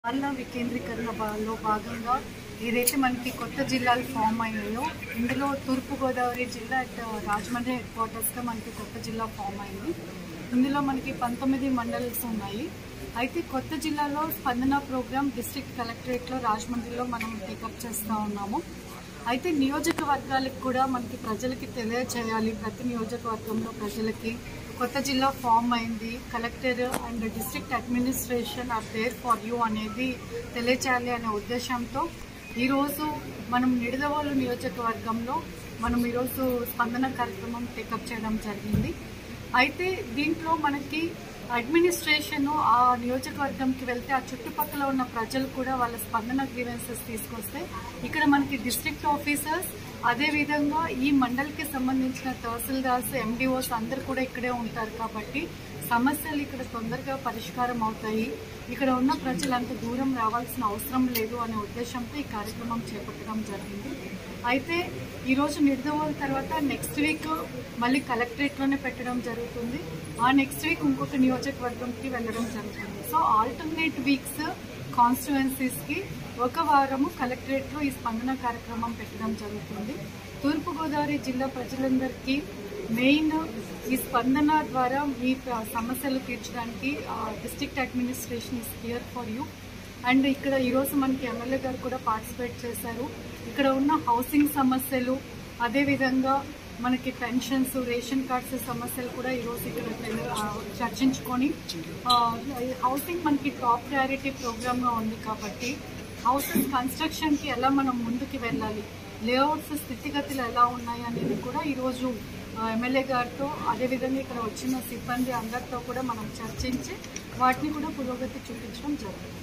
పాలన వికేంద్రీకరణ భా- లో భాగంగా ఏదైతే మనకి కొత్త జిల్లాలు ఫామ్ అయినాయో ఇందులో తూర్పుగోదావరి జిల్లా అట్ రాజమండ్రి హెడ్ క్వార్టర్స్గా మనకి కొత్త జిల్లా ఫామ్ అయింది ఇందులో మనకి పంతొమ్మిది మండల్స్ ఉన్నాయి అయితే కొత్త జిల్లాలో స్పందన ప్రోగ్రామ్ డిస్ట్రిక్ట్ కలెక్టరేట్లో రాజమండ్రిలో మనం టేకప్ చేస్తూ ఉన్నాము అయితే నియోజకవర్గాలకు కూడా మనకి ప్రజలకి తెలియచేయాలి ప్రతి నియోజకవర్గంలో ప్రజలకి కొత్త జిల్లా ఫామ్ అయింది collector and district administration are there for you అనేది తెలియచేయాలి అనే ఉద్దేశంతో ఈరోజు మనం నిడదవోలు నియోజకవర్గంలో మనం ఈరోజు స్పందన కార్యక్రమం టేకప్ చేయడం జరిగింది అయితే దీంట్లో మనకి అడ్మినిస్ట్రేషన్ ఆ నియోజకవర్గంకి వెళ్తే ఆ చుట్టుపక్కల ఉన్న ప్రజలు కూడా వాళ్ళ స్పందన గ్రీవెన్సెస్ తీసుకొస్తే ఇక్కడ మనకి డిస్ట్రిక్ట్ ఆఫీసర్స్ అదే విధంగా ఈ మండలికి సంబంధించిన తహసీల్దార్స్ ఎండిఓస్ అందరు కూడా ఇక్కడే ఉంటారు కాబట్టి సమస్యలు ఇక్కడ తొందరగా పరిష్కారం అవుతాయి ఇక్కడ ఉన్న ప్రజలు అంత దూరం రావాల్సిన అవసరం లేదు అనే ఉద్దేశంతో ఈ కార్యక్రమం చేపట్టడం జరిగింది అయితే ఈరోజు నిర్దవోల తర్వాత నెక్స్ట్ వీక్ మళ్ళీ కలెక్టరేట్లోనే పెట్టడం జరుగుతుంది ఆ నెక్స్ట్ వీక్ ఇంకొక నియోజకవర్గంకి వెళ్ళడం జరుగుతుంది సో ఆల్టర్నేట్ వీక్స్ కాన్స్టిట్యుయెన్సీస్కి ఒక వారము కలెక్టరేట్లో ఈ స్పందన కార్యక్రమం పెట్టడం జరుగుతుంది తూర్పుగోదావరి జిల్లా ప్రజలందరికీ మెయిన్ ఈ స్పందన ద్వారా మీ ప్ర- సమస్యలు తీర్చడానికి district administration is here for you and ఇక్కడ ఈరోజు మనకి ఎమ్మెల్యే గారు కూడా పార్టిసిపేట్ చేశారు ఇక్కడ ఉన్న హౌసింగ్ సమస్యలు అదేవిధంగా మనకి పెన్షన్స్ రేషన్ కార్డ్స్ సమస్యలు కూడా ఈరోజు ఇక్కడ తెలు- ఆ, చర్చించుకొని ఆ, ఈ హౌసింగ్ మనకి టాప్ ప్రయారిటీ ప్రోగ్రామ్గా ఉంది కాబట్టి హౌసెస్ కన్స్ట్రక్షన్కి ఎలా మనం ముందుకు వెళ్ళాలి లేఅవుట్స్ స్థితిగతులు ఎలా ఉన్నాయి అనేది కూడా ఈరోజు ఆ, ఎమ్మెల్యే గారితో అదేవిధంగా ఇక్కడ వచ్చిన సిబ్బంది అందరితో కూడా మనం చర్చించి వాటిని కూడా పురోగతి చూపించడం జరుగుతుంది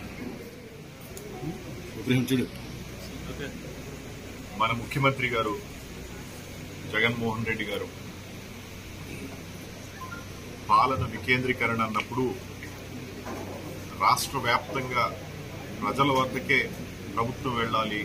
చూడు మన ముఖ్యమంత్రి గారు జగన్మోహన్ రెడ్డి గారు పాలన వికేంద్రీకరణ అన్నప్పుడు రాష్ట్ర వ్యాప్తంగా ప్రజల వద్దకే ప్రభుత్వం వెళ్ళాలి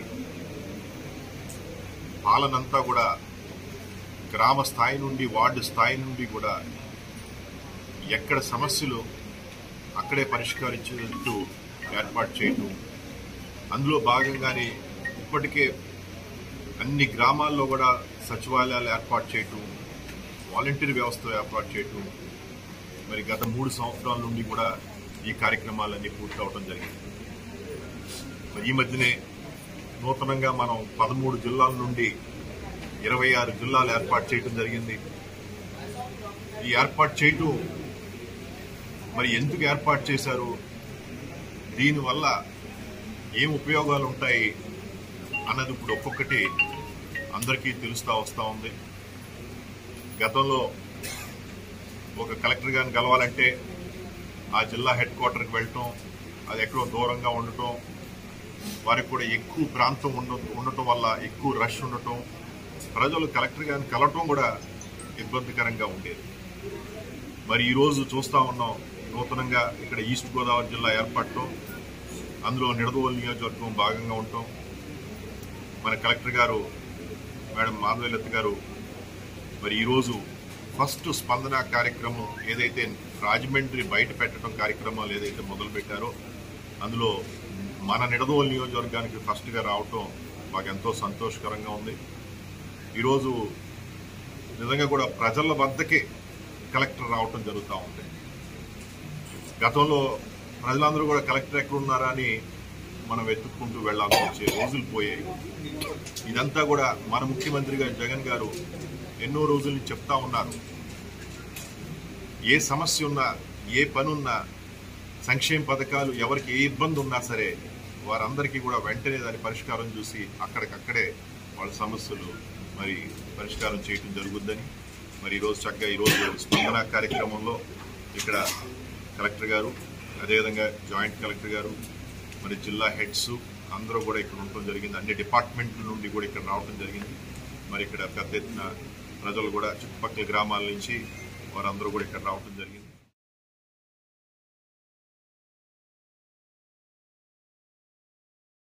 పాలనంతా కూడా గ్రామ స్థాయి నుండి వార్డు స్థాయి నుండి కూడా ఎక్కడ సమస్యలు అక్కడే పరిష్కరించేట్టు ఏర్పాటు చేయటం అందులో భాగంగానే ఇప్పటికే అన్ని గ్రామాల్లో కూడా సచివాలయాలు ఏర్పాటు చేయటం వాలంటీర్ వ్యవస్థ ఏర్పాటు చేయటం మరి గత మూడు సంవత్సరాల నుండి కూడా ఈ కార్యక్రమాలన్నీ పూర్తవడం జరిగింది మరి ఈ మధ్యనే నూతనంగా మనం పదమూడు జిల్లాల నుండి ఇరవై ఆరు జిల్లాలు ఏర్పాటు చేయటం జరిగింది ఈ ఏర్పాటు చేయటం మరి ఎందుకు ఏర్పాటు చేశారు దీనివల్ల ఏం ఉపయోగాలు ఉంటాయి అన్నది ఇప్పుడు ఒక్కొక్కటి అందరికీ తెలుస్తా వస్తూ ఉంది గతంలో ఒక కలెక్టర్ గారిని కలవాలంటే ఆ జిల్లా హెడ్ క్వార్టర్కి వెళ్ళటం అది ఎక్కడో దూరంగా ఉండటం వారికి కూడా ఎక్కువ ప్రాంతం ఉండ ఉండటం వల్ల ఎక్కువ రష్ ఉండటం ప్రజలు కలెక్టర్ గారిని కలవటం కూడా ఇబ్బందికరంగా ఉండేది మరి ఈరోజు చూస్తా ఉన్నాం నూతనంగా ఇక్కడ ఈస్ట్ గోదావరి జిల్లా ఏర్పడటం అందులో నిడదవోలు నియోజకవర్గం భాగంగా ఉంటాం మన కలెక్టర్ గారు మేడం మాధవలత గారు మరి ఈరోజు ఫస్ట్ స్పందన కార్యక్రమం ఏదైతే రాజమండ్రి బయట పెట్టడం కార్యక్రమాలు ఏదైతే మొదలు పెట్టారో అందులో మన నిడదవోలు నియోజకవర్గానికి ఫస్ట్గా రావటం మాకు ఎంతో సంతోషకరంగా ఉంది ఈరోజు నిజంగా కూడా ప్రజల వద్దకే కలెక్టర్ రావటం జరుగుతూ ఉంది గతంలో ప్రజలందరూ కూడా కలెక్టర్ ఎక్కడ ఉన్నారా అని మనం వెతుక్కుంటూ వెళ్లాల్సి వచ్చే రోజులు పోయాయి ఇదంతా కూడా మన ముఖ్యమంత్రి గారు జగన్ గారు ఎన్నో రోజుల నుంచి చెప్తా ఉన్నారు ఏ సమస్య ఉన్నా ఏ పని ఉన్నా సంక్షేమ పథకాలు ఎవరికి ఏ ఇబ్బంది ఉన్నా సరే వారందరికీ కూడా వెంటనే దాని పరిష్కారం చూసి అక్కడికక్కడే వాళ్ళ సమస్యలు మరి పరిష్కారం చేయటం జరుగుద్దని మరి ఈరోజు చక్కగా ఈరోజు స్పందన కార్యక్రమంలో ఇక్కడ కలెక్టర్ గారు అదేవిధంగా జాయింట్ కలెక్టర్ గారు మరి జిల్లా హెడ్స్ అందరూ కూడా ఇక్కడ ఉండటం జరిగింది అన్ని డిపార్ట్మెంట్ల నుండి కూడా ఇక్కడ రావడం జరిగింది మరి ఇక్కడ పెద్ద ఎత్తున ప్రజలు కూడా చుట్టుపక్కల గ్రామాల నుంచి వారందరూ కూడా ఇక్కడ రావడం జరిగింది